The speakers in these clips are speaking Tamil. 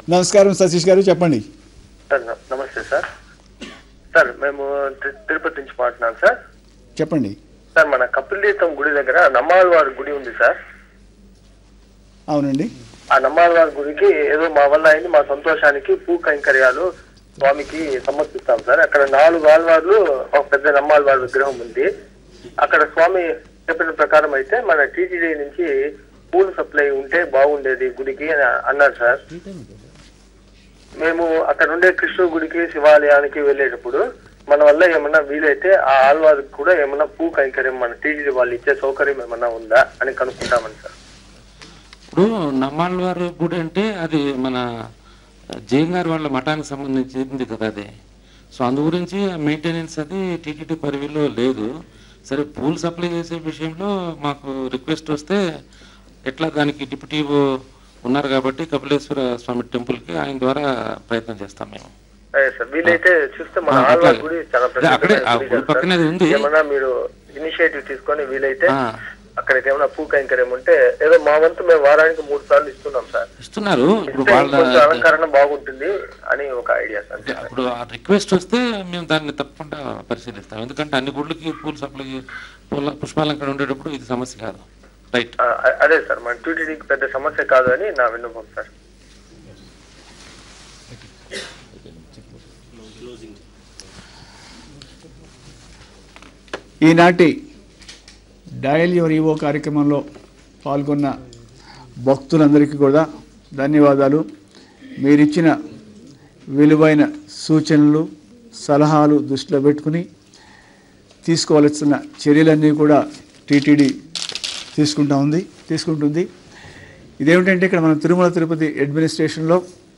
నమస్కారం సతీష్ గారు చెప్పండి సార్ న- నమస్తే సార్ సార్ మేము తి- తిరుపతి నుంచి మాట్లాడుతున్నాం సార్ చెప్పండి సార్ మన కపిలీతం గుడి దగ్గర నమ్మాళ్ళవారి గుడి ఉంది సార్ అవునండి ఆ నమ్మాళ్ళవారి గుడికి ఏదో మా వల్ల అయింది మా సంతోషానికి పూ కైంకర్యాలు స్వామికి సమర్పిస్తాం సార్ అక్కడ నాలుగు ఆళ్వార్లు ఒక పెద్ద నమ్మాళ్ళవారి విగ్రహం ఉంది అక్కడ స్వామి చెప్పిన ప్రకారం అయితే మన టీటీడీ నుంచి పూలు సప్లై ఉంటే బాగుండేది గుడికి అని అన్నారు సార్ మేము అక్కడ ఉండే కృష్ణ గుడికి శివాలయానికి వెళ్ళేటప్పుడు మన వల్ల ఏమన్నా వీలైతే ఆ ఆళ్వారికి కూడా ఏమన్నా పూ కైంకర్యం మన టీటీడీ వాళ్ళు ఇచ్చే సౌకర్యం ఏమన్నా ఉందా అని కనుక్కుంటామని సార్ ఇప్పుడు నమ్మాళ్ళవారి గుడి అంటే అది మన జయంగారి వాళ్ళ మఠానికి సంబంధించింది కదా అది సో అందు గురించి మెయింటెనెన్స్ అది టీటీడీ పరిధిలో లేదు సరే పూల్ సప్లై చేసే విషయంలో మాకు రిక్వెస్ట్ వస్తే ఎట్లా దానికి డిప్యూటీ ఉన్నారు కాబట్టి కపిలేశ్వర స్వామి టెంపుల్కి ఆయన ద్వారా ప్రయత్నం చేస్తాం మేము అదే సార్ వీలైతే చూస్తే మన ఆ, ఆళ్వారి అట్లాగే. గుడి చాలా అదే, అక్కడే, ఆ ప్రసిద్ధమైన గుడి గుడి కదా పక్కనే సార్. ఉంది. ఏమన్నా మీరు ఇనిషియేటివ్ తీసుకొని వీలైతే ఆ. అక్కడికి ఏమైనా పూ కైంకర్యం ఉంటే ఏదో మా వంతు మేము వారానికి మూడు సార్లు ఇస్తున్నాం సార్ ఇస్తున్నారు ఇప్పుడు ఇస్తే వాళ్ళ ఇంకొంచెం అలంకరణ బాగుంటుంది అని ఒక ఐడియా సార్ ఇప్పుడు ఆ రిక్వెస్ట్ వస్తే మేము దాన్ని తప్పకుండా పరిశీలిస్తాం ఎందుకంటే అన్ని గుళ్ళకి పూలు సప్లై పూల పుష్పాలంకరణ ఉండేటప్పుడు ఇది సమస్య కాదు రైట్ ఆ, అ- అదే సార్ మన టీటీడీకి పెద్ద సమస్య కాదు అని నా విన్నపం సార్ ఈనాటి డయల్ యువర్ ఈవో కార్యక్రమంలో పాల్గొన్న భక్తులందరికీ కూడా ధన్యవాదాలు మీరిచ్చిన విలువైన సూచనలు సలహాలు దృష్టిలో పెట్టుకుని తీసుకోవాల్సిన చర్యలన్నీ కూడా టీటీడీ తీసుకుంటా ఉంది తీసుకుంటుంది ఇదేమిటంటే ఇక్కడ మనం తిరుమల తిరుపతి అడ్మినిస్ట్రేషన్లో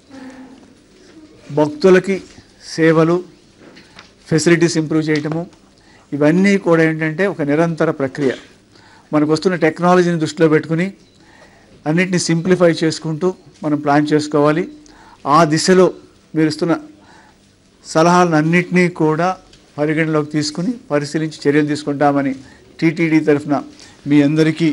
భక్తులకి సేవలు ఫెసిలిటీస్ ఇంప్రూవ్ చేయటము ఇవన్నీ కూడా ఏంటంటే ఒక నిరంతర ప్రక్రియ మనకు వస్తున్న టెక్నాలజీని దృష్టిలో పెట్టుకుని అన్నిటిని సింప్లిఫై చేసుకుంటూ మనం ప్లాన్ చేసుకోవాలి ఆ దిశలో మీరు ఇస్తున్న సలహాలను అన్నిటినీ కూడా పరిగణలోకి తీసుకుని పరిశీలించి చర్యలు తీసుకుంటామని టీటీడీ తరఫున మీ అందరికీ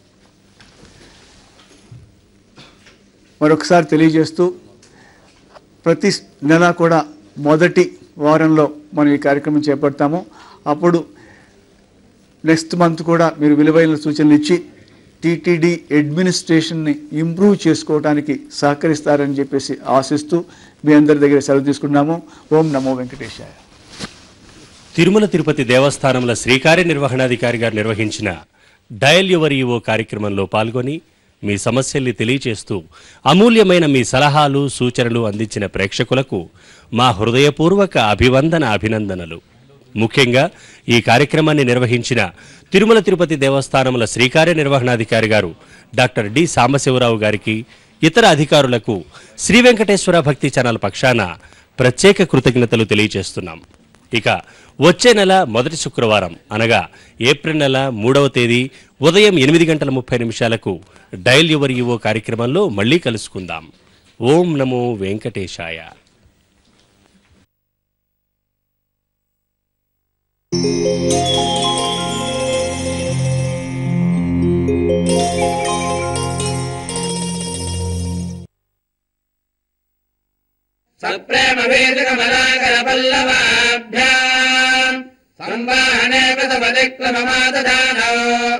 మరొకసారి తెలియజేస్తూ ప్రతి నెల కూడా మొదటి వారంలో మనం ఈ కార్యక్రమం చేపడతాము అప్పుడు నెక్స్ట్ మంత్ కూడా మీరు విలువైన సూచనలు ఇచ్చి టీటీడీ అడ్మినిస్ట్రేషన్ని ఇంప్రూవ్ చేసుకోవడానికి సహకరిస్తారని చెప్పేసి ఆశిస్తూ మీ అందరి దగ్గర సెలవు తీసుకున్నాము ఓం నమో వెంకటేశాయ తిరుమల తిరుపతి దేవస్థానముల శ్రీకార్య నిర్వహణాధికారి గారు నిర్వహించిన డయల్ యువర్ ఈవో కార్యక్రమంలో పాల్గొని మీ సమస్యల్ని తెలియచేస్తూ అమూల్యమైన మీ సలహాలు సూచనలు అందించిన ప్రేక్షకులకు మా హృదయపూర్వక అభివందన అభినందనలు ముఖ్యంగా ఈ కార్యక్రమాన్ని నిర్వహించిన తిరుమల తిరుపతి దేవస్థానముల శ్రీకార్య నిర్వహణాధికారి గారు డాక్టర్ డి సాంబశివరావు గారికి ఇతర అధికారులకు శ్రీ వెంకటేశ్వర భక్తి ఛానల్ పక్షాన ప్రత్యేక కృతజ్ఞతలు తెలియజేస్తున్నాం ఇక వచ్చే నెల మొదటి శుక్రవారం అనగా ఏప్రిల్ నెల మూడవ తేదీ ఉదయం ఎనిమిది గంటల ముప్పై నిమిషాలకు డైల్ యువర్ యువో కార్యక్రమంలో మళ్ళీ కలుసుకుందాం ఓం నమో వెంకటేశాయ సప్రేమ వేదకమలాకర పల్లవాభ్యాం సంవాహనే ప్రసపదిక్రమమాదదానో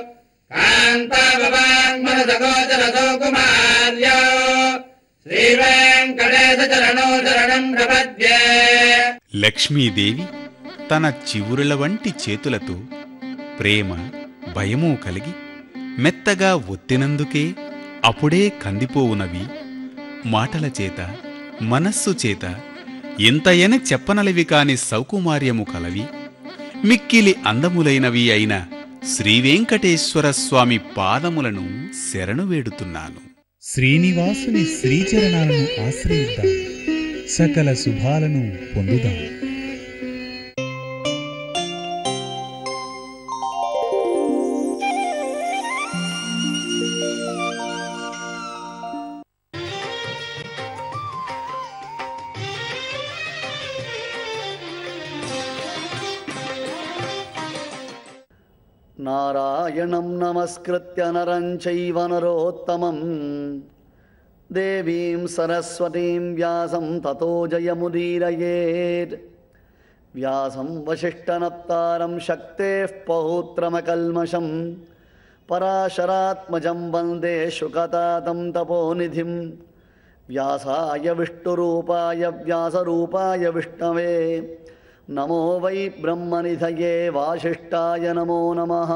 కాంతాభవాన్మనసగోచర సౌకుమార్యో శ్రీవేంకటేశ చరణో శరణం ప్రపద్యే లక్ష్మీదేవి తన చివురుల వంటి చేతులతో ప్రేమ భయము కలిగి మెత్తగా ఒత్తినందుకే అప్పుడే కందిపోవునవి మాటల చేత మనస్సు చేత ఇంతయని చెప్పనలివి కాని సౌకుమార్యము కలవి మిక్కిలి అందములైనవి అయిన శ్రీవేంకటేశ్వర స్వామి పాదములను శరణు వేడుతున్నాను శ్రీనివాసుని శ్రీచరణాలను ఆశ్రయిద్దాం సకల శుభాలను పొందుదాం నారాయణం నమస్కృత్య నరం చైవ నరోత్తమం देवीं सरस्वतीं व्यासं ततो जयमुदीरयेत् व्यासं वसिष्ठनप्तारं शक्तेः पौत्रमकल्मषं पराशरात्मजं वन्दे शुकतातं तपोनिधिं व्यासाय विष्णुरूपाय व्यासरूपाय विष्णवे नमो वै ब्रह्मनिधये वासिष्ठाय नमो नमः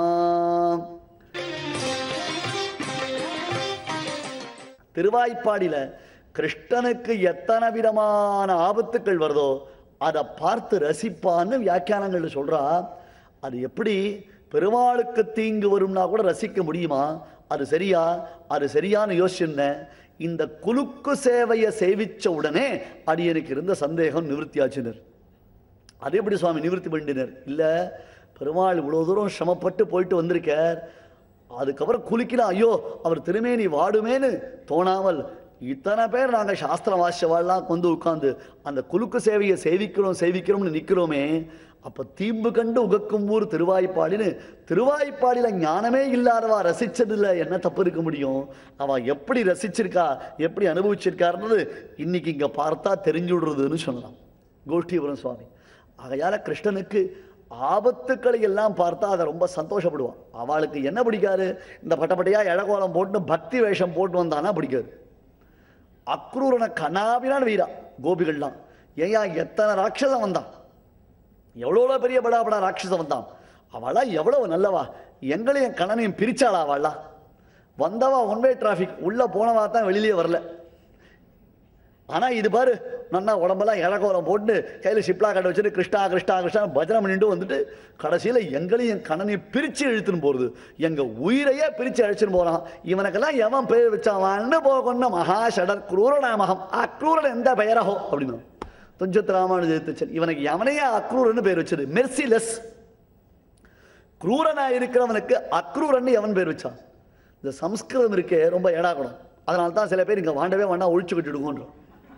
திருவாய்ப்பாடியில் கிருஷ்ணனுக்கு எத்தனை விதமான ஆபத்துக்கள் வருதோ அதை பார்த்து ரசிப்பான்னு வியாக்கியானங்கள் சொல்றா அது எப்படி பெருமாளுக்கு தீங்கு வரும்னா கூட ரசிக்க முடியுமா அது சரியா அது சரியான்னு யோசிச்சுன்னேன் இந்த குலுக்கு சேவையை சேவிச்ச உடனே அடியனுக்கு இருந்த சந்தேகம் நிவர்த்தியாச்சினர் அது எப்படி சுவாமி நிவர்த்தி பண்ணினர் இல்லை பெருமாள் இவ்வளோ தூரம் சிரமப்பட்டு போயிட்டு வந்திருக்கார் அதுக்கப்புறம் குளிக்கலாம் ஐயோ அவர் திருமேனி வாடுமேன்னு தோணாமல் இத்தனை பேர் நாங்கள் சாஸ்திர வாசியவாள்லாம் வந்து உட்காந்து அந்த குலுக்கு சேவையை சேவிக்கிறோம் சேவிக்கிறோம்னு நிற்கிறோமே அப்போ தீம்பு கண்டு உகக்கும் ஊர் திருவாய்ப்பாடின்னு திருவாய்ப்பாடியில் ஞானமே இல்லாதவா ரசிச்சதில்ல என்ன தப்பு இருக்க முடியும் அவ எப்படி ரசிச்சிருக்கா எப்படி அனுபவிச்சிருக்காருன்றது இன்னைக்கு இங்கே பார்த்தா தெரிஞ்சு விடுறதுன்னு சொல்லலாம் கோஷ்டிபுரம் சுவாமி ஆகையால கிருஷ்ணனுக்கு ஆபத்துக்களை எல்லாம் பார்த்தா அதை ரொம்ப சந்தோஷப்படுவான் அவளுக்கு என்ன பிடிக்காது இந்த பட்டப்பட்டையா இழகோலம் போட்டு பக்தி வேஷம் போட்டு வந்தானா பிடிக்காது அக்ரூரனை கனாபினான் வீரா கோபிகள்லாம் ஏயா எத்தனை ராட்சசம் வந்தான் எவ்வளோ பெரிய படா படா ராட்சசம் வந்தான் அவளா எவ்வளவு நல்லவா எங்களையும் கணனையும் பிரிச்சாளா அவளா வந்தவா ஒன் வே டிராஃபிக் உள்ள போனவா தான் வெளியிலே வரல ஆனா இது பாரு நன்னா உடம்பெல்லாம் இழக்கோலம் போட்டு கையில் ஷிப்லா கட்ட வச்சுட்டு கிருஷ்ணா கிருஷ்ணா கிருஷ்ணா பஜனை பண்ணிட்டு வந்துட்டு கடைசியில் எங்களையும் என் கண்ணனையும் பிரித்து இழுத்துன்னு போகிறது எங்கள் உயிரையே பிரித்து அழிச்சுன்னு போகிறான் இவனுக்கெல்லாம் எவன் பேர் வச்சாவான்னு போகொண்ட மகாஷடர் குரூரநாமகம் அக்ரூரன் எந்த பெயரஹோ அப்படின்னு துஞ்சத் ராமானுஜத்தச்சன் இவனுக்கு எவனையே அக்ரூரன்னு பேர் வச்சது மெர்சிலெஸ் குரூரனா இருக்கிறவனுக்கு அக்ரூரன்னு எவன் பேர் வச்சான் இந்த சம்ஸ்கிருதம் இருக்கே ரொம்ப ஏடாகணும் அதனால தான் சில பேர் இங்கே வாண்டவே வேணா ஒழிச்சு விட்டுடுங்கன்றோம்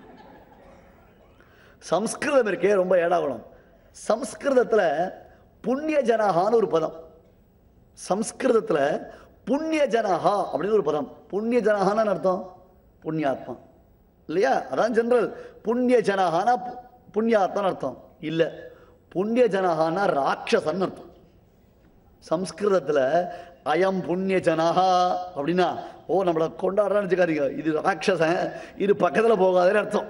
சம்ஸ்கிருதம் இருக்கே ரொம்ப ஏடாகுளம் சம்ஸ்கிருதத்தில் புண்ணிய ஜனஹான்னு ஒரு பதம் சம்ஸ்கிருதத்தில் புண்ணிய ஜனஹா அப்படின்னு ஒரு பதம் புண்ணிய ஜனஹான்னு அர்த்தம் புண்ணியாத்மா இல்லையா அதான் ஜெனரல் புண்ணிய ஜனஹானா பு- புண்ணியாத்மான்னு அர்த்தம் இல்லை புண்ணிய ஜனஹானா ராட்சசன் அர்த்தம் சம்ஸ்கிருதத்தில் அயம் புண்ணிய ஜனஹா அப்படின்னா ஓ நம்மளை கொண்டாடுறான்னு வச்சுக்காதீங்க இது ராட்சசன் இது பக்கத்தில் போகாதுன்னு அர்த்தம்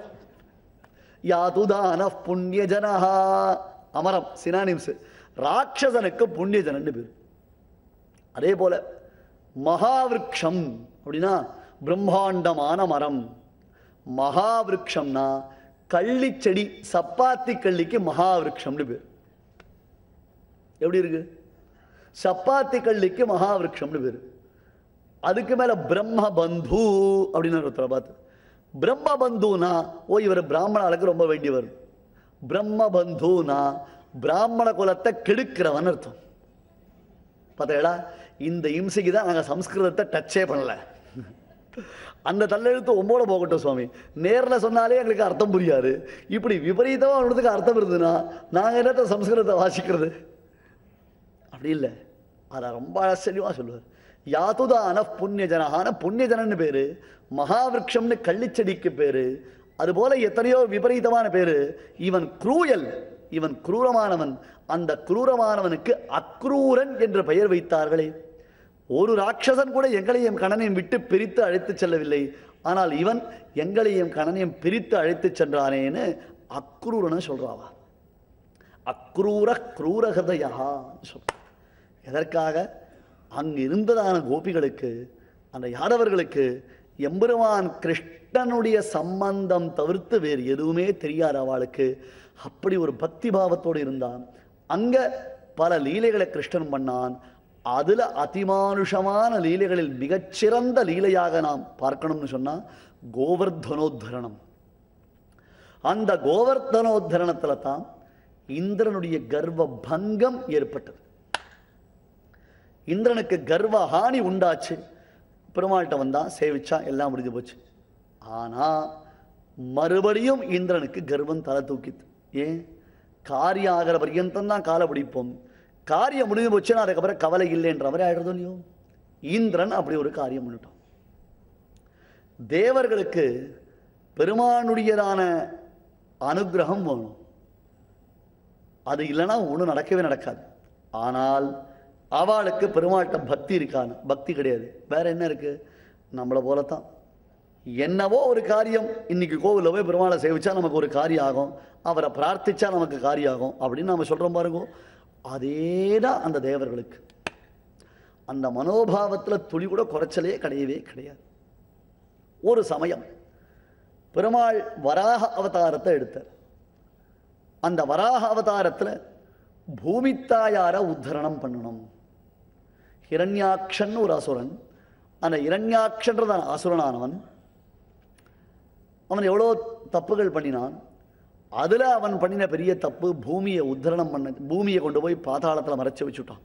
யாதுதான புண்ணிய ஜனஹா அமரம் சினானிம்ஸ் ராட்சசனுக்கு புண்ணிய ஜனன்னு பேர் அதே போல மகாவிருக்ஷம் அப்படின்னா பிரம்மாண்டமான மரம் மகாவிருக்ஷம்னா கள்ளி செடி சப்பாத்தி கள்ளிக்கு மகாவிருக்ஷம்னு பேர் எப்படி இருக்கு சப்பாத்தி கள்ளிக்கு மகாவிருக்ஷம்னு பேர் அதுக்கு மேல பிரம்ம பந்து அப்படின்னு ஒருத்தரை பார்த்து பிரம்ம பந்துனா ஓ இவர் பிராமண ஆளுக்கு ரொம்ப வேண்டியவர் பிரம்ம பந்துனா பிராமண குலத்தை கெடுக்கிறவன் அர்த்தம் பார்த்தேடா இந்த இம்சைக்கு தான் நாங்கள் சம்ஸ்கிருதத்தை டச்சே பண்ணல அந்த தள்ளெழுத்து ஒம்போட போகட்டும் சுவாமி நேரில் சொன்னாலே எங்களுக்கு அர்த்தம் புரியாது இப்படி விபரீதமாக ஒன்றுக்கு அர்த்தம் இருந்ததுன்னா நாங்கள் என்னத்த சம்ஸ்கிருதத்தை வாசிக்கிறது அப்படி இல்லை அதை ரொம்ப ஆச்சரியமாக சொல்லுவார் யாதுதான புண்ணிய ஜனஹான புண்ணிய ஜனன்னு பேரு மகாவிருக்ஷம்னு கள்ளிச்செடிக்கு பேரு அதுபோல எத்தனையோ விபரீதமான பேரு இவன் குரூயல் இவன் குரூரமானவன் அந்த குரூரமானவனுக்கு அக்ரூரன் என்ற பெயர் வைத்தார்களே ஒரு ராட்சசன் கூட எங்களையும் கணனையும் விட்டு பிரித்து அழைத்துச் செல்லவில்லை ஆனால் இவன் எங்களையும் கணனையும் பிரித்து அழைத்துச் சென்றானேன்னு அக்ரூரனை சொல்றாவா அக்ரூர கிரூர ஹிருதயா சொல்ற எதற்காக அங்கு இருந்ததான கோபிகளுக்கு அந்த யாதவர்களுக்கு எம்பெருமான் கிருஷ்ணனுடைய சம்பந்தம் தவிர்த்து வேறு எதுவுமே தெரியாத அவளுக்கு அப்படி ஒரு பக்தி பாவத்தோடு இருந்தான் அங்க பல லீலைகளை கிருஷ்ணன் பண்ணான் அதுல அதிமானுஷமான லீலைகளில் மிகச்சிறந்த லீலையாக நாம் பார்க்கணும்னு சொன்னா கோவர்தனோத்தரணம் அந்த கோவர்தனோத்தரணத்துல தான் இந்திரனுடைய கர்வ பங்கம் ஏற்பட்டது இந்திரனுக்கு கர்வ ஹானி உண்டாச்சு பெருமாள்கிட்ட வந்தான் சேவிச்சான் எல்லாம் முடிஞ்சு போச்சு ஆனா மறுபடியும் இந்திரனுக்கு கர்வம் தலை தூக்கித்து ஏன் காரியம் ஆகிற பர்யந்தம் தான் காலை பிடிப்போம் காரியம் முடிஞ்சு போச்சுன்னா அதுக்கப்புறம் கவலை இல்லைன்ற மாதிரி ஆயிடுறதோ இல்லையோ இந்திரன் அப்படி ஒரு காரியம் பண்ணிட்டான் தேவர்களுக்கு பெருமானுடையதான அனுக்கிரகம் வேணும் அது இல்லைன்னா ஒன்றும் நடக்கவே நடக்காது ஆனால் அவளுக்கு பெருமாள்கிட்ட பக்தி இருக்கான்னு பக்தி கிடையாது வேற என்ன இருக்கு நம்மளை போலத்தான் என்னவோ ஒரு காரியம் இன்னைக்கு கோவிலில் போய் பெருமாளை சேவிச்சா நமக்கு ஒரு காரியம் ஆகும் அவரை பிரார்த்திச்சா நமக்கு காரியம் ஆகும் அப்படின்னு நம்ம சொல்றோம் பாருங்க அதே தான் அந்த தேவர்களுக்கு அந்த மனோபாவத்தில் துளி கூட குறைச்சலே கிடையவே கிடையாது ஒரு சமயம் பெருமாள் வராக அவதாரத்தை எடுத்தார் அந்த வராக அவதாரத்தில் பூமித்தாயார உத்தரணம் பண்ணணும் ஹிரண்யாக்ஷன் ஒரு அசுரன் அந்த இரண்யாக்ஷன்றதான அசுரனானவன் அவன் எவ்வளோ தப்புகள் பண்ணினான் அதில் அவன் பண்ணின பெரிய தப்பு பூமியை உத்தரணம் பண்ண பூமியை கொண்டு போய் பாதாளத்தில் மறைச்சு வச்சுட்டான்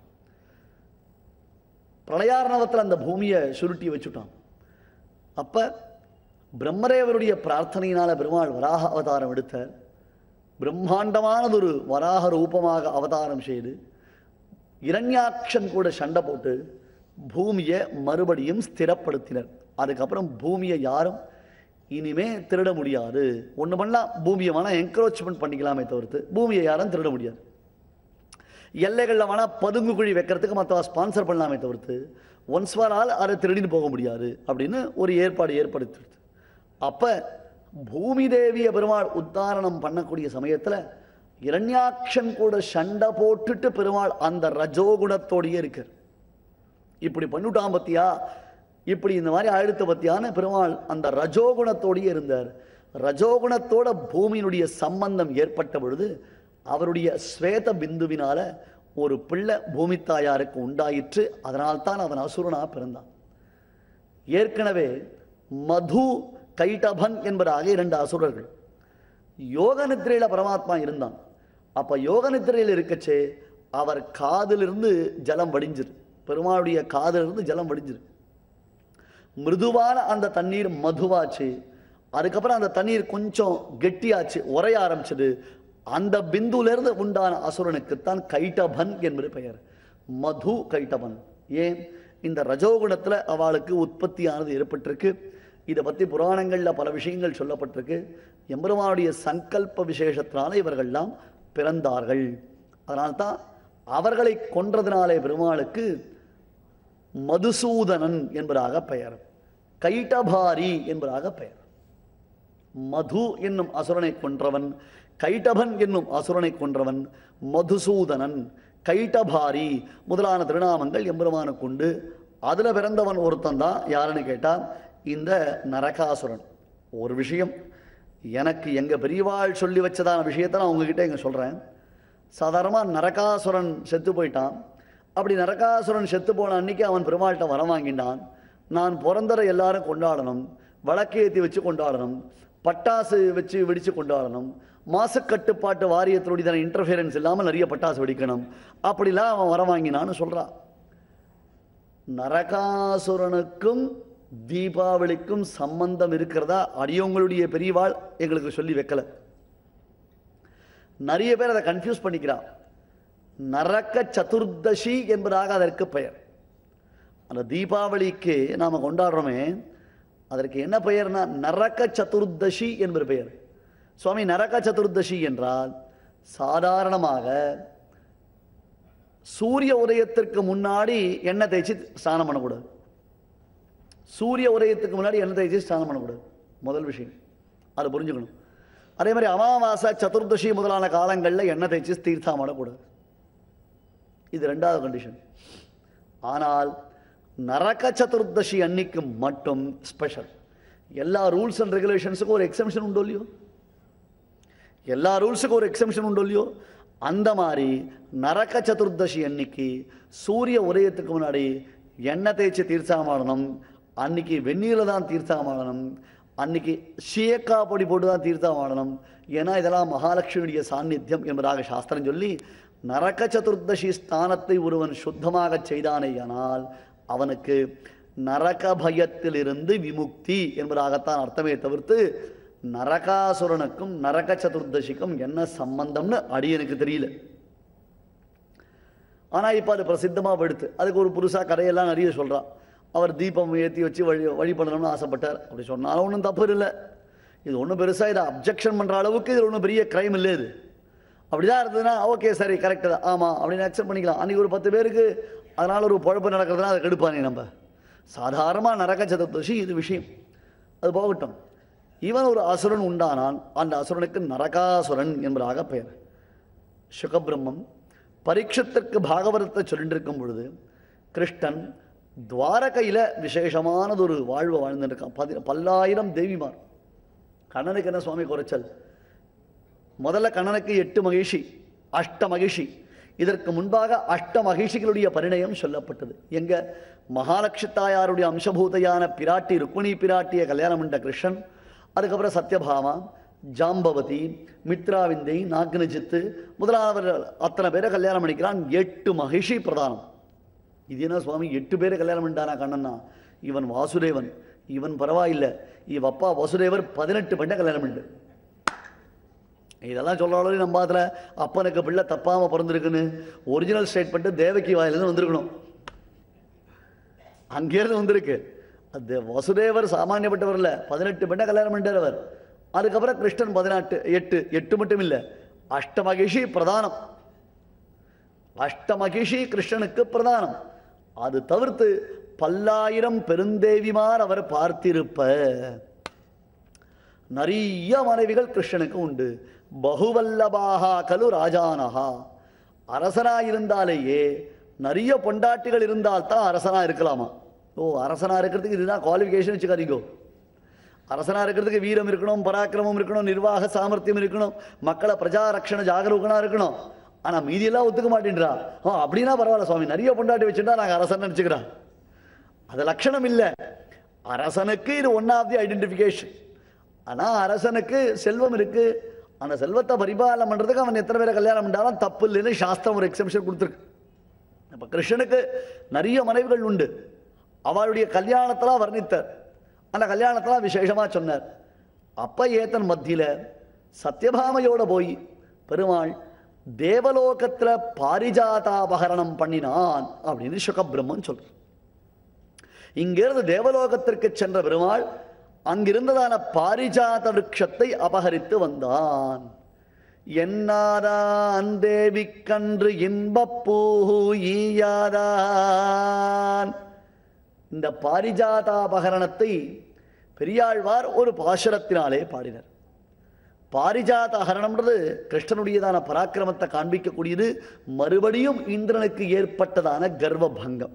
பிரளயார்ணவத்தில் அந்த பூமியை சுருட்டி வச்சுட்டான் அப்போ பிரம்மதேவருடைய பிரார்த்தனையினால பெருமாள் வராக அவதாரம் எடுத்தார் பிரம்மாண்டமானதொரு வராக ரூபமாக அவதாரம் செய்து இரண்யாக்ஷன் கூட சண்டை போட்டு பூமியை மறுபடியும் ஸ்திரப்படுத்தினர் அதுக்கப்புறம் பூமியை யாரும் இனிமே திருட முடியாது ஒன்று பண்ணலாம் பூமியை வேணால் என்க்ரோச்மெண்ட் பண்ணிக்கலாமே தவிர்த்து பூமியை யாரும் திருட முடியாது எல்லைகளில் வேணால் பதுங்கு குழி வைக்கிறதுக்கு மற்றவா ஸ்பான்சர் பண்ணலாமே தவிர்த்து ஒன்ஸ் ஃபார் ஆல் அதை திருடின்னு போக முடியாது அப்படின்னு ஒரு ஏற்பாடு ஏற்படுத்திடுது அப்போ பூமி தேவிய பெருமாள் உத்தாரணம் பண்ணக்கூடிய சமயத்தில் இரண்யாக்ஷன் கூட சண்டை போட்டுட்டு பெருமாள் அந்த ரஜோகுணத்தோடையே இருக்கார் இப்படி பண்ணிட்டான் பத்தியா இப்படி இந்த மாதிரி ஆயிடுத்த பத்தியான பெருமாள் அந்த ரஜோகுணத்தோடையே இருந்தார் ரஜோகுணத்தோட பூமியினுடைய சம்பந்தம் ஏற்பட்ட பொழுது அவருடைய ஸ்வேத பிந்துவினால ஒரு பிள்ளை பூமி தாயாருக்கு உண்டாயிற்று அதனால்தான் அவன் அசுரனா பிறந்தான் ஏற்கனவே மது கைட்டபன் என்பதாக இரண்டு அசுரர்கள் யோக நித்திரையில பரமாத்மா இருந்தான் அப்ப யோக நித்திரையில் இருக்கச்சே அவர் காதிலிருந்து ஜலம் வடிஞ்சிரு பெருமாளுடைய காதிலிருந்து ஜலம் வடிஞ்சிரு மிருதுவான அந்த தண்ணீர் மதுவாச்சு அதுக்கப்புறம் அந்த தண்ணீர் கொஞ்சம் கெட்டியாச்சு உரைய ஆரம்பிச்சது அந்த பிந்துலேருந்து உண்டான அசுரனுக்குத்தான் கைட்டபன் என்பது பெயர் மது கைட்டபன் ஏன் இந்த ரஜோகுணத்தில் அவளுக்கு உற்பத்தியானது ஏற்பட்டிருக்கு இதை பற்றி புராணங்களில் பல விஷயங்கள் சொல்லப்பட்டிருக்கு எம்பெருமானுடைய சங்கல்ப விசேஷத்தினால இவர்கள்லாம் பிறந்தார்கள் அதனால்தான் அவர்களை கொன்றதினாலே பெருமாளுக்கு மதுசூதனன் என்பதாக பெயர் கைட்டபாரி என்பதாக பெயர் மது என்னும் அசுரனை கொன்றவன் கைட்டபன் என்னும் அசுரனை கொன்றவன் மதுசூதனன் கைட்டபாரி முதலான திருநாமங்கள் எம்பெருமானுக்கு உண்டு அதில் பிறந்தவன் ஒருத்தன் தான் யாருன்னு கேட்டால் இந்த நரகாசுரன் ஒரு விஷயம் எனக்கு எங்கள் பெரியவாள் சொல்லி வச்சதான விஷயத்தை நான் உங்ககிட்ட இங்கே சொல்கிறேன் சாதாரணமாக நரகாசுரன் செத்து போயிட்டான் அப்படி நரகாசுரன் செத்து போன அன்னைக்கு அவன் பெருமாள்கிட்ட வரம் வாங்கினான் நான் பிறந்தரை எல்லாரும் கொண்டாடணும் வழக்கேற்றி வச்சு கொண்டாடணும் பட்டாசு வச்சு வெடித்து கொண்டாடணும் மாசு கட்டுப்பாட்டு வாரியத்தினுடைய இன்டர்ஃபியரன்ஸ் இல்லாமல் நிறைய பட்டாசு வெடிக்கணும் அப்படிலாம் அவன் வரம் வாங்கினான்னு சொல்கிறான் நரகாசுரனுக்கும் தீபாவளிக்கும் சம்பந்தம் இருக்கிறதா அடியவங்களுடைய பெரியவாள் எங்களுக்கு சொல்லி வைக்கல நிறைய பேர் அதை கன்ஃபியூஸ் பண்ணிக்கிறான் நரக சதுர்தசி என்பதாக அதற்கு பெயர் அந்த தீபாவளிக்கு நாம் கொண்டாடுறோமே அதற்கு என்ன பெயர்னா நரக சதுர்தசி என்பது பெயர் சுவாமி நரக சதுர்தசி என்றால் சாதாரணமாக சூரிய உதயத்திற்கு முன்னாடி எண்ணெய் தேய்ச்சி ஸ்நானம் பண்ணக்கூடாது சூரிய உதயத்துக்கு முன்னாடி எண்ணெய் தேய்ச்சி ஸ்நானம் பண்ணக்கூடாது முதல் விஷயம் அதை புரிஞ்சுக்கணும் அதே மாதிரி அமாவாசை சதுர்தசி முதலான காலங்களில் எண்ணெய் தேய்ச்சி தீர்த்தம் பண்ணக்கூடாது இது ரெண்டாவது கண்டிஷன் ஆனால் நரக சதுர்தசி அன்னைக்கு மட்டும் ஸ்பெஷல் எல்லா ரூல்ஸ் அண்ட் ரெகுலேஷன்ஸுக்கும் ஒரு எக்ஸம்ஷன் உண்டோ இல்லையோ எல்லா ரூல்ஸுக்கும் ஒரு எக்ஸம்ஷன் உண்டோ இல்லையோ அந்த மாதிரி நரக சதுர்தசி அன்னைக்கு சூரிய உதயத்துக்கு முன்னாடி எண்ணெய் தேய்ச்சி தீர்த்தாமாடணும் அன்னைக்கு வெந்நீரில் தான் தீர்த்தாமாடணும் அன்னைக்கு ஷியக்கா பொடி போட்டு தான் தீர்த்தாமாடணும் ஏன்னா இதெல்லாம் மகாலட்சுமியுடைய சாநித்தியம் என்பதாக சாஸ்திரம் சொல்லி நரக சதுர்தசி ஸ்தானத்தை ஒருவன் சுத்தமாக செய்தானேயானால் அவனுக்கு நரக பயத்திலிருந்து விமுக்தி என்பதாகத்தான் அர்த்தமே தவிர்த்து நரகாசுரனுக்கும் நரக சதுர்தசிக்கும் என்ன சம்பந்தம்னு அடியனுக்கு தெரியல ஆனால் இப்போ அது பிரசித்தமாக படுத்து அதுக்கு ஒரு புதுசாக கதையெல்லாம் நிறைய சொல்கிறான் அவர் தீபம் ஏற்றி வச்சு வழி வழிபடணும்னு ஆசைப்பட்டார் அப்படி சொன்னாலும் ஒன்றும் தப்பு இல்லை இது ஒன்றும் பெருசாக இதை அப்ஜெக்ஷன் பண்ணுற அளவுக்கு இது ஒன்றும் பெரிய க்ரைம் இல்லை இது அப்படிதான் இருந்ததுன்னா ஓகே சரி கரெக்டு தான் ஆமாம் அப்படின்னு அக்செப்ட் பண்ணிக்கலாம் அன்றைக்கி ஒரு பத்து பேருக்கு அதனால் ஒரு குழப்பம் நடக்கிறதுனா அதை கெடுப்பானே நம்ம சாதாரணமாக நரக சதுர்தசி இது விஷயம் அது போகட்டும் இவன் ஒரு அசுரன் உண்டானான் அந்த அசுரனுக்கு நரகாசுரன் என்பதாக பெயர் சுகபிரம்மம் பரீட்சத்திற்கு பாகவதத்தை சொல்லிட்டு இருக்கும் பொழுது கிருஷ்ணன் துவாரகையில் விசேஷமானது ஒரு வாழ்வை வாழ்ந்துருக்கான் பதி பல்லாயிரம் தேவிமார் கண்ணனுக்கு என்ன சுவாமி குறைச்சல் முதல்ல கண்ணனுக்கு எட்டு மகிழ்ச்சி அஷ்ட மகிழ்ச்சி இதற்கு முன்பாக அஷ்ட மகிழ்ச்சிகளுடைய பரிணயம் சொல்லப்பட்டது எங்க மகாலட்சுமி தாயாருடைய அம்சபூதையான பிராட்டி ருக்மிணி பிராட்டிய கல்யாணம் பண்ண கிருஷ்ணன் அதுக்கப்புறம் சத்யபாமா ஜாம்பவதி மித்ராவிந்தை நாக்னஜித்து முதலானவர்கள் அத்தனை பேரை கல்யாணம் பண்ணிக்கிறான் எட்டு மகிழ்ச்சி பிரதானம் இது என்ன சுவாமி எட்டு பேரை கல்யாணம் பண்ணிட்டானா கண்ணன்னா இவன் வாசுதேவன் இவன் பரவாயில்லை இவ அப்பா வசுதேவர் பதினெட்டு பெண்ணை கல்யாணம் பண்ணிட்டு இதெல்லாம் சொல்கிற அளவு நம்ம அதில் அப்பனுக்கு பிள்ளை தப்பாமல் பிறந்திருக்குன்னு ஒரிஜினல் ஸ்டேட்மெண்ட்டு தேவகி வாயிலிருந்து வந்திருக்கணும் அங்கேருந்து வந்திருக்கு அது வசுதேவர் சாமானியப்பட்டவர் இல்லை பதினெட்டு பெண்ணை கல்யாணம் பண்ணிட்டார் அவர் அதுக்கப்புறம் கிருஷ்ணன் பதினெட்டு எட்டு எட்டு மட்டும் இல்லை அஷ்டமகிஷி பிரதானம் அஷ்டமகிஷி கிருஷ்ணனுக்கு பிரதானம் அது தவிர்த்து பல்லாயிரம் பெருந்தேவிமார் அவர் பார்த்திருப்ப நிறைய மனைவிகள் கிருஷ்ணனுக்கு உண்டு பகுவல்லபாகா கலு ராஜானஹா அரசனா இருந்தாலேயே நிறைய பொண்டாட்டிகள் இருந்தால்தான் அரசனா இருக்கலாமா ஓ அரசனா இருக்கிறதுக்கு இதுதான் குவாலிஃபிகேஷன் வச்சுக்காதீங்கோ அரசனா இருக்கிறதுக்கு வீரம் இருக்கணும் பராக்கிரமம் இருக்கணும் நிர்வாக சாமர்த்தியம் இருக்கணும் மக்களை பிரஜா ரக்ஷண ஜாகரூகனா இருக்கணும் ஆனா மீதியெல்லாம் ஒத்துக்க மாட்டேன்றா ஆ அப்படின்னா பரவாயில்ல சுவாமி நிறைய பொண்டாட்டி வச்சுட்டா நாங்க அரசன் நினைச்சுக்கிறோம் அது லட்சணம் இல்லை அரசனுக்கு இது ஒன் ஆஃப் தி ஐடென்டிஃபிகேஷன் ஆனால் அரசனுக்கு செல்வம் இருக்கு அந்த செல்வத்தை பரிபாலனம் பண்ணுறதுக்கு அவன் எத்தனை பேரை கல்யாணம் பண்ணாலும் தப்பு இல்லைன்னு சாஸ்திரம் ஒரு எக்ஸெப்ஷன் கொடுத்துருக்கு அப்போ கிருஷ்ணனுக்கு நிறைய மனைவிகள் உண்டு அவளுடைய கல்யாணத்தெல்லாம் வர்ணித்தார் அந்த கல்யாணத்தெல்லாம் விசேஷமாக சொன்னார் அப்ப ஏத்தன் மத்தியில் சத்யபாமையோட போய் பெருமாள் தேவலோகத்தில் பாரிஜாதாபகரணம் பண்ணினான் அப்படின்னு சுகபிரம்மன் சொல்றார் இங்கிருந்து தேவலோகத்திற்கு சென்ற பெருமாள் அங்கிருந்ததான பாரிஜாத விருட்சத்தை அபகரித்து வந்தான் என்னாதான் தேவிக்கன்று இன்பப்பூ ஈயாதான் இந்த பாரிஜாதாபகரணத்தை பெரியாழ்வார் ஒரு பாசுரத்தினாலே பாடினார் பாரிஜாத ஹரணம்ன்றது கிருஷ்ணனுடையதான பராக்கிரமத்தை காண்பிக்கக்கூடியது மறுபடியும் இந்திரனுக்கு ஏற்பட்டதான கர்வ பங்கம்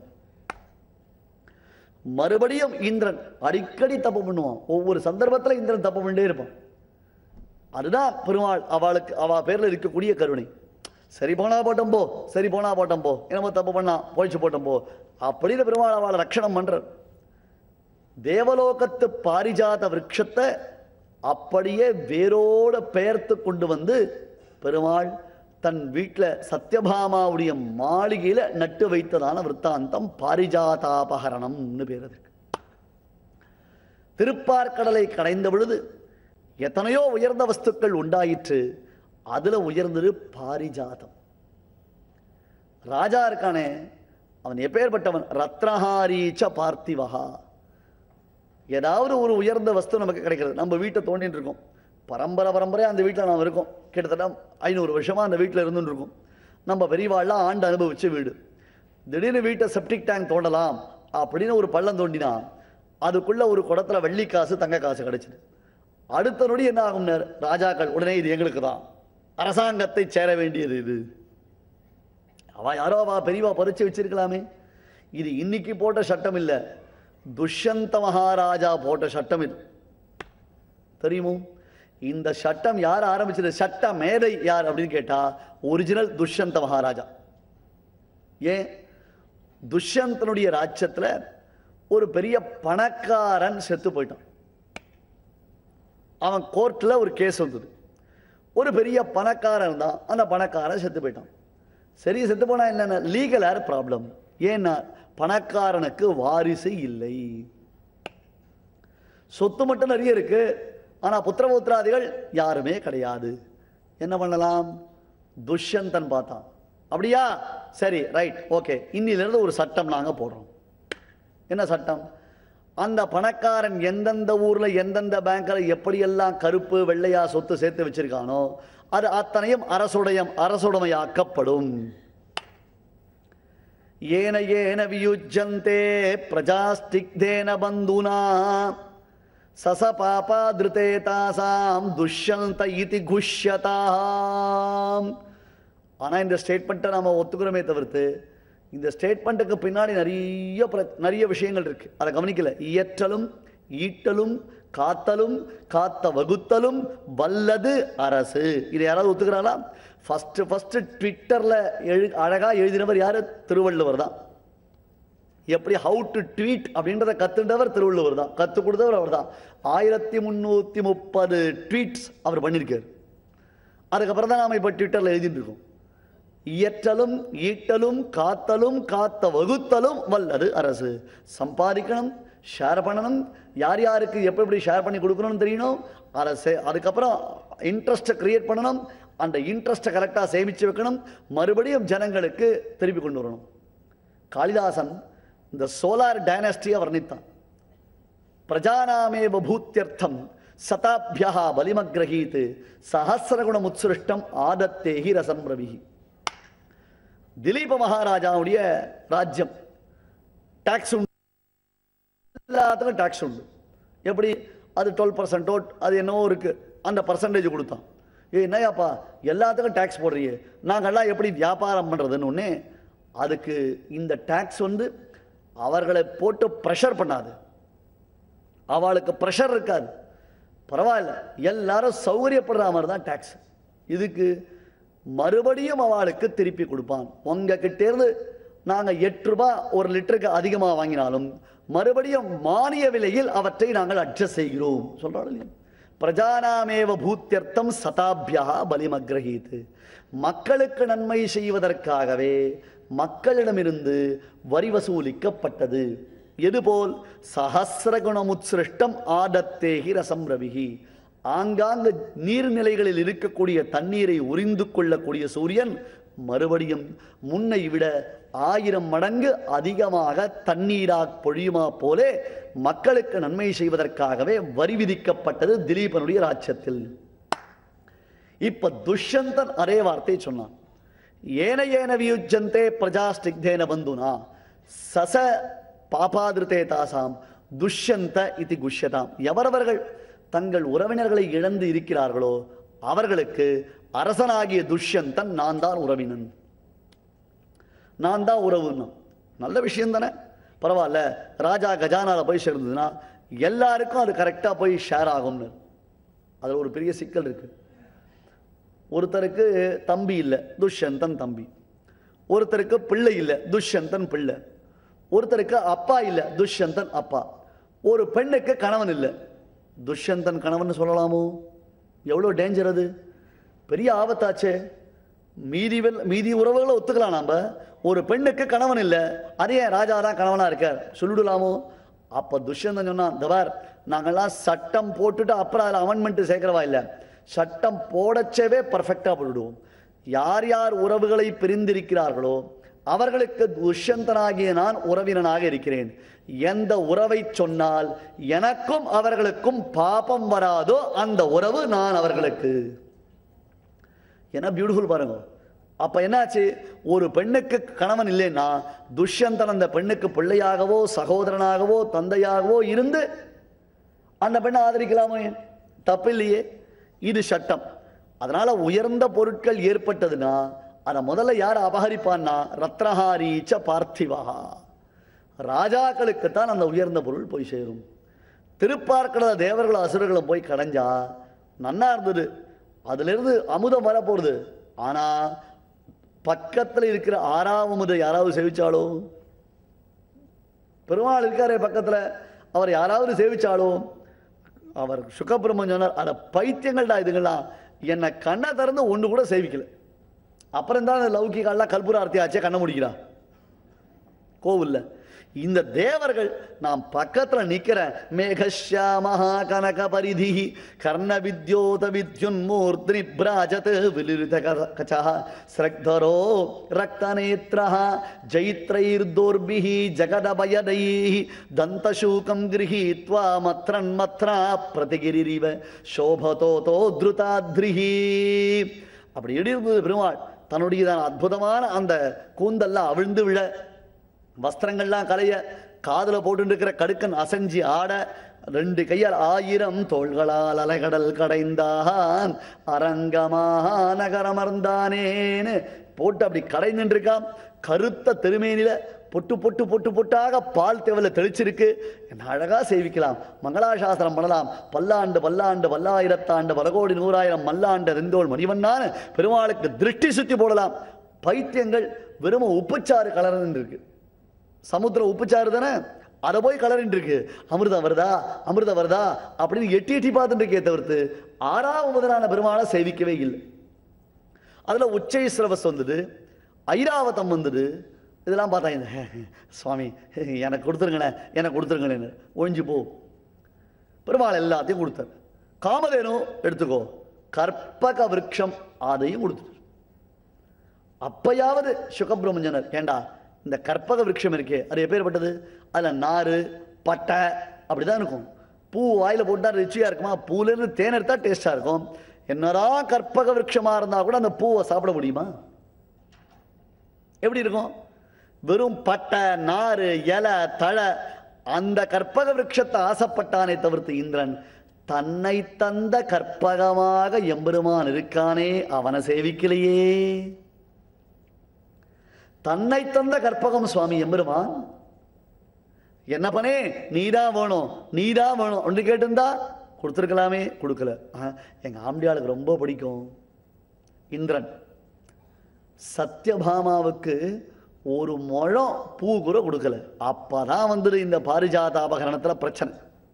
மறுபடியும் இந்திரன் அடிக்கடி தப்பு பண்ணுவான் ஒவ்வொரு சந்தர்ப்பத்தில் இந்திரன் தப்பு பண்ணிட்டே இருப்பான் அதுதான் பெருமாள் அவளுக்கு அவ பேர்ல இருக்கக்கூடிய கருணை சரி போனா போட்டோம் போ சரி போனா போட்டோம் போ என்னமோ தப்பு பண்ணா போயிச்சு போட்டோம் போ அப்படின்னு பெருமாள் அவளை ரட்சணம் பண்றார் தேவலோகத்து பாரிஜாத விருட்சத்தை அப்படியே வேரோட பெயர்த்து கொண்டு வந்து பெருமாள் தன் வீட்டில் சத்யபாமாவுடைய மாளிகையில நட்டு வைத்ததான விற்த்தாந்தம் பாரிஜாதாபகரணம்னு பேர் அதுக்கு திருப்பார்கடலை கடைந்த பொழுது எத்தனையோ உயர்ந்த வஸ்துக்கள் உண்டாயிற்று அதுல உயர்ந்தது பாரிஜாதம் ராஜா இருக்கானே அவன் எப்பேற்பட்டவன் ரத்னஹாரீச்ச பார்த்திவகா ஏதாவது ஒரு உயர்ந்த வஸ்து நமக்கு கிடைக்கிறது நம்ம வீட்டை தோண்டிட்டு இருக்கோம் பரம்பரை பரம்பரையாக அந்த வீட்டில் நாம் இருக்கோம் கிட்டத்தட்ட ஐநூறு வருஷமாக அந்த வீட்டில் இருந்துட்டு இருக்கோம் நம்ம பெரியவாள்லாம் ஆண்டு அனுபவிச்ச வீடு திடீர்னு வீட்டை செப்டிக் டேங்க் தோண்டலாம் அப்படின்னு ஒரு பள்ளம் தோண்டினா அதுக்குள்ள ஒரு குடத்துல வெள்ளி காசு தங்க காசு கிடைச்சிது அடுத்த நொடி என்ன ஆகும்னார் ராஜாக்கள் உடனே இது எங்களுக்கு தான் அரசாங்கத்தை சேர வேண்டியது இது அவ யாரோ அவ பெரியவா பறிச்சு வச்சிருக்கலாமே இது இன்னைக்கு போட்ட சட்டம் இல்லை துஷ்யந்த மகாராஜா போட்ட சட்டம் இது தெரியுமோ இந்த சட்டம் யார் ஆரம்பிச்சது சட்ட மேதை யார் அப்படின்னு கேட்டா ஒரிஜினல் துஷ்யந்த மகாராஜா ஏன் துஷ்யந்தனுடைய ராஜ்யத்துல ஒரு பெரிய பணக்காரன் செத்து போயிட்டான் அவன் கோர்ட்டில் ஒரு கேஸ் வந்தது ஒரு பெரிய பணக்காரன் தான் அந்த பணக்காரன் செத்து போயிட்டான் சரி செத்து போனா என்னென்ன லீகல் ஏர் ப்ராப்ளம் ஏன்னா பணக்காரனுக்கு வாரிசு இல்லை சொத்து மட்டும் நிறைய இருக்கு ஆனா புத்திரபுத்திராதிகள் யாருமே கிடையாது என்ன பண்ணலாம் துஷ்யந்தன் பார்த்தான் அப்படியா சரி ரைட் ஓகே இன்னிலிருந்து ஒரு சட்டம் நாங்க போடுறோம் என்ன சட்டம் அந்த பணக்காரன் எந்தெந்த ஊர்ல எந்தெந்த பேங்க்ல எப்படியெல்லாம் கருப்பு வெள்ளையா சொத்து சேர்த்து வச்சிருக்கானோ அது அத்தனையும் அரசுடைய அரசுடைமையாக்கப்படும் ஏன ஏன வியுஜ்ஜந்தே பிரஜாஸ்திக்தேன பந்துனா சச பாபா திருதே தாசாம் துஷ்யந்த இதி குஷ்யதாம் ஆனா இந்த ஸ்டேட்மெண்ட்டை நாம ஒத்துக்கிறோமே தவிர்த்து இந்த ஸ்டேட்மெண்ட்டுக்கு பின்னாடி நிறைய பிர- நிறைய விஷயங்கள் இருக்கு அதை கவனிக்கல இயற்றலும் ஈட்டலும் காத்தலும் காத்த வகுத்தலும் வல்லது அரசு இதை யாராவது ஒத்துக்கிறாங்களா ஃபர்ஸ்ட் ஃபர்ஸ்ட் ட்விட்டர்ல எழு அழகா எழுதினவர் யாரு திருவள்ளுவர் தான் எப்படி ஹவு டு ட்வீட் அப்படின்றத கத்துண்டவர் திருவள்ளுவர் தான் கற்றுக் கொடுத்தவர் அவர் தான் ஆயிரத்தி முந்நூற்றி முப்பது ட்வீட்ஸ் அவர் பண்ணியிருக்கார் அதுக்கப்புறம் தான் நாம் இப்போ ட்விட்டரில் எழுதிட்டு இருக்கோம் இயற்றலும் ஈட்டலும் காத்தலும் காத்த வகுத்தலும் வல்லது அரசு சம்பாதிக்கணும் ஷேர் பண்ணணும் யார் யாருக்கு எப்படி எப்படி ஷேர் பண்ணி கொடுக்கணும்னு தெரியணும் அரசு அதுக்கப்புறம் இன்ட்ரெஸ்ட்டை கிரியேட் பண்ணணும் அந்த இன்ட்ரெஸ்ட்டை கரெக்டாக சேமித்து வைக்கணும் மறுபடியும் ஜனங்களுக்கு திருப்பி கொண்டு வரணும் காளிதாசன் இந்த சோலார் டைனஸ்டியை வர்ணித்தான் பிரஜானாமேவ பூத்தியர்த்தம் சதாபியா பலிமக்ரஹீத் சஹசிரகுணமுத்சிருஷ்டம் ஆதத்தேஹி ரசம் ரவிஹி திலீப மகாராஜாவுடைய ராஜ்யம் டாக்ஸ் உண்டு எல்லாத்துக்கும் டாக்ஸ் உண்டு எப்படி அது டுவெல் பர்சன்டோ அது என்னவோ இருக்கு அந்த பர்சன்டேஜ் கொடுத்தான் ஏ என்னையாப்பா எல்லாத்துக்கும் டாக்ஸ் போடுறியே நாங்கள்லாம் எப்படி வியாபாரம் பண்ணுறதுன்னு ஒன்று அதுக்கு இந்த டாக்ஸ் வந்து அவர்களை போட்டு ப்ரெஷர் பண்ணாது அவளுக்கு ப்ரெஷர் இருக்காது பரவாயில்ல எல்லாரும் சௌகரியப்படுற மாதிரி தான் டாக்ஸ் இதுக்கு மறுபடியும் அவளுக்கு திருப்பி கொடுப்பான் உங்ககிட்ட இருந்து நாங்கள் எட்டு ரூபாய் ஒரு லிட்டருக்கு அதிகமாக வாங்கினாலும் மறுபடியும் மானிய விலையில் அவற்றை நாங்கள் அட்ஜஸ்ட் செய்கிறோம் சொல்றாள் இல்லையா பிரஜானாமேவ பூத்தியர்த்தம் சதாபியா பலிமக்ரஹீத் மக்களுக்கு நன்மை செய்வதற்காகவே மக்களிடமிருந்து வரி வசூலிக்கப்பட்டது எதுபோல் சஹசிரகுணமுத்சிருஷ்டம் ஆதத்தேகி ரசம் ரவிகி ஆங்காங்கு நீர்நிலைகளில் இருக்கக்கூடிய தண்ணீரை உறிந்து கொள்ளக்கூடிய சூரியன் மறுபடியும் முன்னை விட ஆயிரம் மடங்கு அதிகமாக தண்ணீரா பொழியுமா போலே மக்களுக்கு நன்மை செய்வதற்காகவே வரி விதிக்கப்பட்டது திலீபனுடைய ராஜ்யத்தில் இப்ப துஷ்யந்தன் அதே வார்த்தை சொன்னான் ஏன ஏன வியுஜ்ஜந்தே பிரஜாஸ்டிக்தேன பந்துனா சச பாபாதிருத்தே தாசாம் துஷ்யந்த இது குஷ்யதாம் எவரவர்கள் தங்கள் உறவினர்களை இழந்து இருக்கிறார்களோ அவர்களுக்கு அரசனாகிய துஷ்யந்தன் நான் தான் உறவினன் நான் தான் உறவுன்னு நல்ல விஷயம் தானே பரவாயில்ல ராஜா கஜானால போய் சேர்ந்ததுன்னா எல்லாருக்கும் அது கரெக்டாக போய் ஷேர் ஆகும்னு அதில் ஒரு பெரிய சிக்கல் இருக்கு ஒருத்தருக்கு தம்பி இல்லை துஷ்யந்தன் தம்பி ஒருத்தருக்கு பிள்ளை இல்லை துஷ்யந்தன் பிள்ளை ஒருத்தருக்கு அப்பா இல்லை துஷ்யந்தன் அப்பா ஒரு பெண்ணுக்கு கணவன் இல்லை துஷ்யந்தன் கணவன் சொல்லலாமோ எவ்வளோ டேஞ்சர் அது பெரிய ஆபத்தாச்சே மீதி வெல்- மீதி உறவுகளை ஒத்துக்கலாம் நாம ஒரு பெண்ணுக்கு கணவன் இல்லை அதே ராஜா தான் கணவனா இருக்கார் சொல்லிடலாமோ அப்ப துஷ்யந்தன் சொன்னான் தபார் நாங்கெல்லாம் சட்டம் போட்டுட்டு அப்புறம் அதில் அமெண்ட்மெண்ட் சேர்க்கிறவா இல்லை சட்டம் போடச்சவே பர்ஃபெக்டா போட்டுடுவோம் யார் யார் உறவுகளை பிரிந்திருக்கிறார்களோ அவர்களுக்கு துஷ்யந்தனாகிய நான் உறவினனாக இருக்கிறேன் எந்த உறவை சொன்னால் எனக்கும் அவர்களுக்கும் பாபம் வராதோ அந்த உறவு நான் அவர்களுக்கு என்ன பியூட்டிஃபுல் பாருங்க அப்ப என்னாச்சு ஒரு பெண்ணுக்கு கணவன் இல்லைன்னா துஷ்யந்தன் அந்த பெண்ணுக்கு பிள்ளையாகவோ சகோதரனாகவோ தந்தையாகவோ இருந்து அந்த பெண்ணை ஆதரிக்கலாமோ தப்பு இல்லையே இது சட்டம் அதனால உயர்ந்த பொருட்கள் ஏற்பட்டதுன்னா அதை முதல்ல யார் அபகரிப்பான்னா ரத்னஹாரீச்ச பார்த்திவா ராஜாக்களுக்குத்தான் அந்த உயர்ந்த பொருள் போய் சேரும் திருப்பார்க்கடல தேவர்கள் அசுரர்களும் போய் கடைஞ்சா நன்னா இருந்தது அதிலிருந்து அமுதம் வரப்போகுது ஆனா பக்கத்துல இருக்கிற ஆறாவது யாராவது சேவிச்சாலோ பெருமாள் இருக்காரே பக்கத்துல அவர் யாராவது சேவிச்சாலோ அவர் சுகபிரம்மன் சொன்னார் அட பைத்தியங்கள்டா இதுங்கெல்லாம் என்னை கண்ணை திறந்து ஒன்று கூட சேவிக்கல அப்புறம் தான் அந்த லௌகிகாலாம் கல்புர ஆர்த்தி ஆச்சே கண்ணை முடிக்கிறா கோவில்ல இந்த தேவர்கள் நான் பக்கத்துல நிக்கிறேன் மேகஷாமஹா கனக பரிதி கர்ண வித்யோத வித்யுன்மூர்த்தி பிராஜத் விலிரித கச்சா ஸ்ரக்தரோ ரக்தநேத்ரः ஜைத்ரைர்தோர்பிः ஜகதபயதைः தந்தசூகம் கிரகீத்வா மத்ரன்மத்ரா பிரதிகிரிரிவ சோபதோதோ திருதாத்ரிஹி அப்படி எழுந்தது பெருமாள் தன்னுடைய அற்புதமான அந்த கூந்தெல்லாம் அவிழ்ந்து விழ வஸ்திரங்கள்லாம் கலைய காதுல போட்டு இருக்கிற கடுக்கன் அசைஞ்சு ஆட ரெண்டு கையால் ஆயிரம் தோள்களால் அலைகடல் கடைந்தான் அரங்கமா நகரமர்ந்தானேன்னு போட்டு அப்படி கடைந்துட்டு இருக்கான் கருத்த திருமேனில பொட்டு பொட்டு பொட்டு பொட்டாக பால் தேவல தெளிச்சிருக்கு என்ன அழகா சேவிக்கலாம் மங்களாசாசனம் பண்ணலாம் பல்லாண்டு பல்லாண்டு பல்லாயிரத்தாண்டு பலகோடி நூறாயிரம் மல்லாண்டு ரெந்தோள் மணிவண்ணான்னு பெருமாளுக்கு திருஷ்டி சுத்தி போடலாம் பைத்தியங்கள் வெறும் உப்புச்சாறு கலர்ந்து இருக்கு சமுத்திரம் உப்புச்சாறு தானே அதை போய் கலரிட்டு இருக்கு அமிர்தம் வருதா அமிர்தம் வருதா அப்படின்னு எட்டி எட்டி பார்த்துட்டு இருக்கே தவிர்த்து ஆறாவது முதலான பெருமாளை சேவிக்கவே இல்லை அதுல உச்சை சிரவஸ் வந்தது ஐராவதம் வந்தது இதெல்லாம் பார்த்தாங்க சுவாமி எனக்கு கொடுத்துருங்களேன் எனக்கு கொடுத்துருங்களேன்னு ஒழிஞ்சு போ பெருமாள் எல்லாத்தையும் கொடுத்தார் காமதேனு எடுத்துக்கோ கற்பக விருட்சம் அதையும் கொடுத்துரு அப்பயாவது சுகபிரமஞ்சனர் ஏண்டா இந்த கற்பக விருட்சம் இருக்கே அது எப்பேற்பட்டது அதுல நாறு பட்டை அப்படிதான் இருக்கும் பூ வாயில போட்டா ருச்சியா இருக்குமா பூல இருந்து தேன் எடுத்தா டேஸ்டா இருக்கும் என்னதான் கற்பக விருட்சமா இருந்தா கூட அந்த பூவை சாப்பிட முடியுமா எப்படி இருக்கும் வெறும் பட்டை நாறு இலை தழை அந்த கற்பக விருட்சத்தை ஆசைப்பட்டானே தவிர்த்து இந்திரன் தன்னை தந்த கற்பகமாக எம்பெருமான் இருக்கானே அவனை சேவிக்கலையே தன்னை தந்த கற்பகம் சுவாமி எம்பெருமான் என்ன பண்ணே நீதான் வேணும் நீதான் வேணும் ஒன்று கேட்டிருந்தா கொடுத்துருக்கலாமே கொடுக்கல ஆ, எங்க ஆம்பியாளுக்கு ரொம்ப பிடிக்கும் இந்திரன் சத்யபாமாவுக்கு ஒரு முழம் பூ கூட கொடுக்கல அப்பதான் வந்துடு இந்த பாரிஜாதாபகரணத்துல பிரச்சனை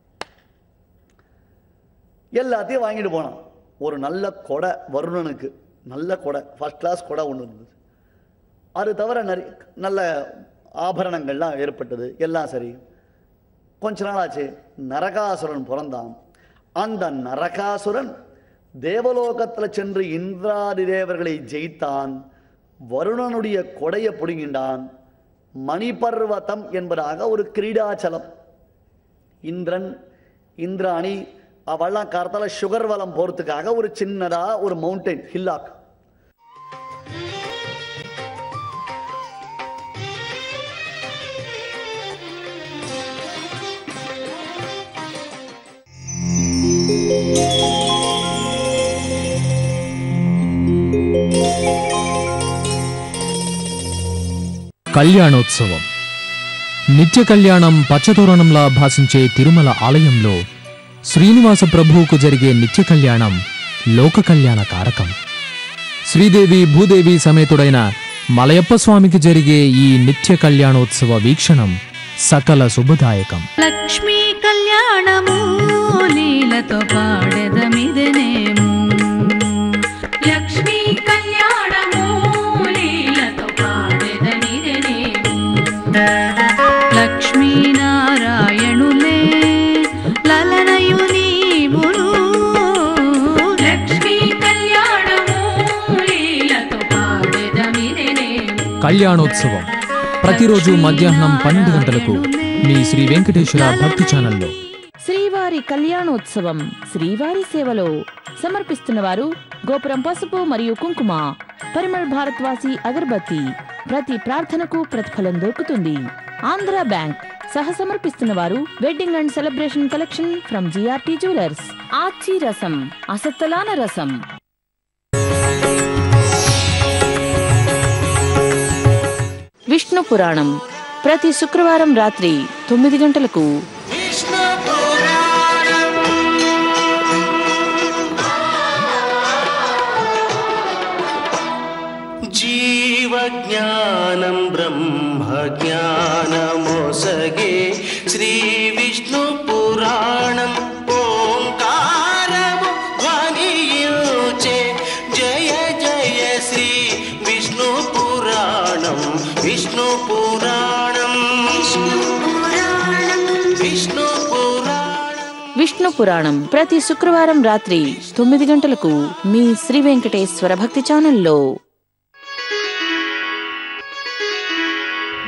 எல்லாத்தையும் வாங்கிட்டு போனான் ஒரு நல்ல கொடை வருணனுக்கு நல்ல கொடை ஃபர்ஸ்ட் கிளாஸ் கொடை ஒன்று இருந்தது அது தவிர நிறைய நல்ல ஆபரணங்கள்லாம் ஏற்பட்டது எல்லாம் சரி கொஞ்ச நாள் ஆச்சு நரகாசுரன் பிறந்தான் அந்த நரகாசுரன் தேவலோகத்தில் சென்று இந்திராதி தேவர்களை ஜெயித்தான் வருணனுடைய கொடையை பிடுங்கின்றான் மணிபர்வதம் என்பதாக ஒரு கிரீடாச்சலம் இந்திரன் இந்திராணி அவெல்லாம் காலத்தால சுகர் வலம் போறதுக்காக ஒரு சின்னதா ஒரு மவுண்டைன் ஹில்லாக் కళ్యాణోత్సవం నిత్య కళ్యాణం పచ్చతోరణంలా భాసించే తిరుమల ఆలయంలో శ్రీనివాస ప్రభువుకు జరిగే నిత్య కళ్యాణం లోక కళ్యాణ కారకం శ్రీదేవి భూదేవి సమేతుడైన మలయప్ప స్వామికి జరిగే ఈ నిత్య కళ్యాణోత్సవ వీక్షణం సకల శుభదాయకం లక్ష్మీ కళ్యాణము లీలతో పాడెదమిదనేము లక్ష్మీ కళ్యాణము లీలతో పాడెదమిదనేము లక్ష్మీనారాయణులే లలనయు నీవును లక్ష్మీ కళ్యాణము లీలతో పాడెదమిదనేము కళ్యాణోత్సవం ప్రతిరోజు మధ్యాహ్నం పన్నెండు గంటలకు మీ శ్రీ వెంకటేశ్వర భక్తి ఛానల్లో శ్రీవారి కళ్యాణోత్సవం శ్రీవారి సేవలో సమర్పిస్తున్న వారు గోపురం పసుపు మరియు కుంకుమ పరిమళ్ భారత్వాసి అగర్బత్తి ప్రతి ప్రార్థనకు ప్రతిఫలం దొరుకుతుంది ఆంధ్ర బ్యాంక్ సహ సమర్పిస్తున్న వారు wedding and celebration collection from GRT jewellers Aachi rasam అసత్తలాన రసం విష్ణు పురాణం ప్రతి శుక్రవారం రాత్రి తొమ్మిది గంటలకు జీవజ్ఞానం బ్రహ్మజ్ఞానమొసగే శ్రీ విష్ణు పురాణం ఓంకారము ధ్వనియుచే జయ జయ శ్రీ విష్ణు పురాణం విష్ణు పురాణం విష్ణు పురాణం ప్రతి శుక్రవారం రాత్రి తొమ్మిది గంటలకు మీ శ్రీ వెంకటేశ్వర భక్తి ఛానల్లో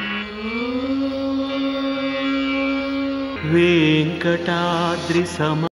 వెంకటాద్రి సమ